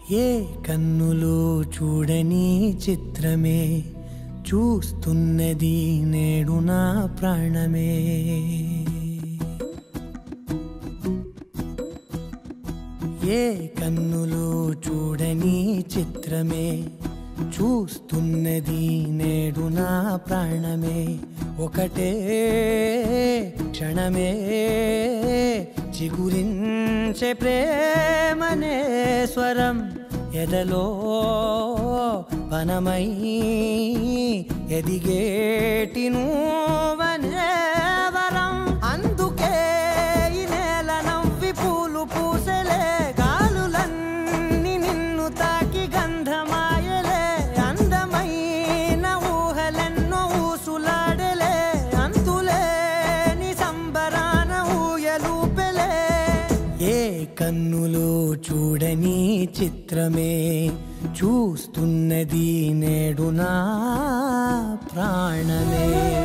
ఏ కన్నులు చూడని చిత్రమే చూస్తున్నది నేడు నా ప్రాణమే ఏ కన్నులు చూడని చిత్రమే చూస్తున్నది నేడు నా ప్రాణమే ఒకటే క్షణమే చిగురించే ప్రేమనే స్వరం ఎదలో వనమై ఎదిగేటి నువ్వనే వరం అందుకే ఈ నేల నవ్వి పూలు పూసలే గాలులన్నీ నిన్ను తాకి గంధమాయలే అందమైన ఊహలెన్నో ఊసులాడలే అంతులేని సంబరాన ఊయలూపెలే ఏ కన్నులు చూడని చిత్రమే చూస్తున్నది నేడు నా ప్రాణమే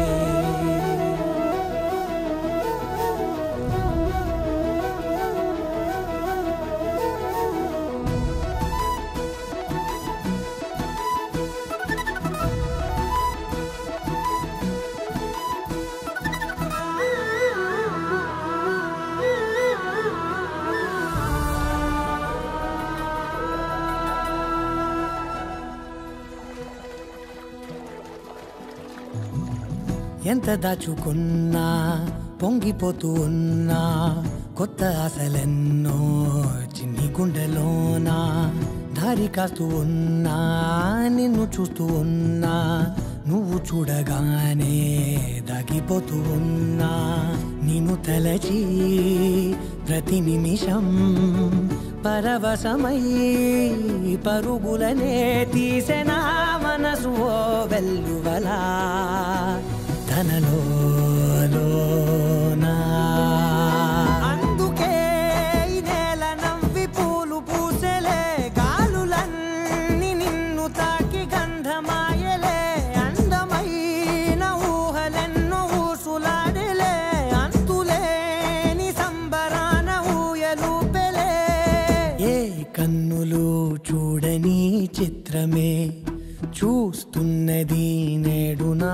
ఎంత దాచుకున్నా పొంగిపోతూ ఉన్నా కొత్త ఆశలెన్నో చిన్ని గుండెలోనా దారి కాస్తూ ఉన్నా నిన్ను చూస్తూ ఉన్నా నువ్వు చూడగానే దాగిపోతూ ఉన్నా నిన్ను తలచి ప్రతి నిమిషం పరవశమై పరుగులనే తీసెనా మనసు ఓ వెల్లువలా తనలో లోనా. అందుకే ఈ నేల నవ్వి పూలు పూసెలే గాలులన్నీ నిన్ను తాకి గంధమాయలే అందమైన ఊహలెన్నో ఊసులాడలే అంతులేని సంబరాన ఊయలూపెలే ఏ కన్నులు చూడని చిత్రమే చూస్తున్నది నేడు నా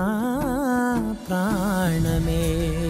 ప్రాణమే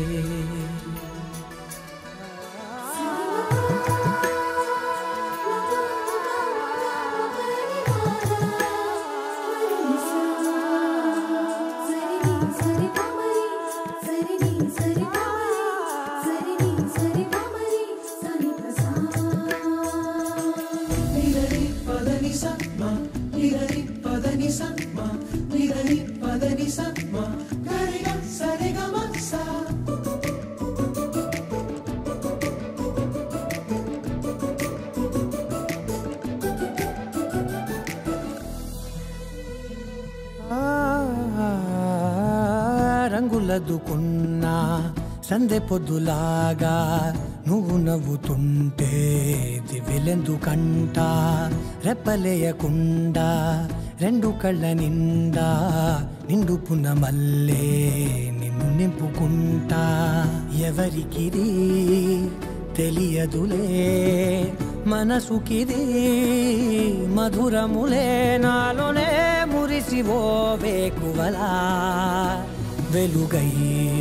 రంగులదుకున్నా సందె పొద్దులాగా నువ్వు నవ్వుతుంటే దివ్యలెందుకంట రెప్పలేయకుండా రెండు కళ్ళ నిండా నిండు పున్నమల్లే నిన్ను నింపుకుంటా ఎవరికిది తెలియదులే మనసుకిది మధురములే నాలోనే మురిసి ఓ వేకువలా వెలుగై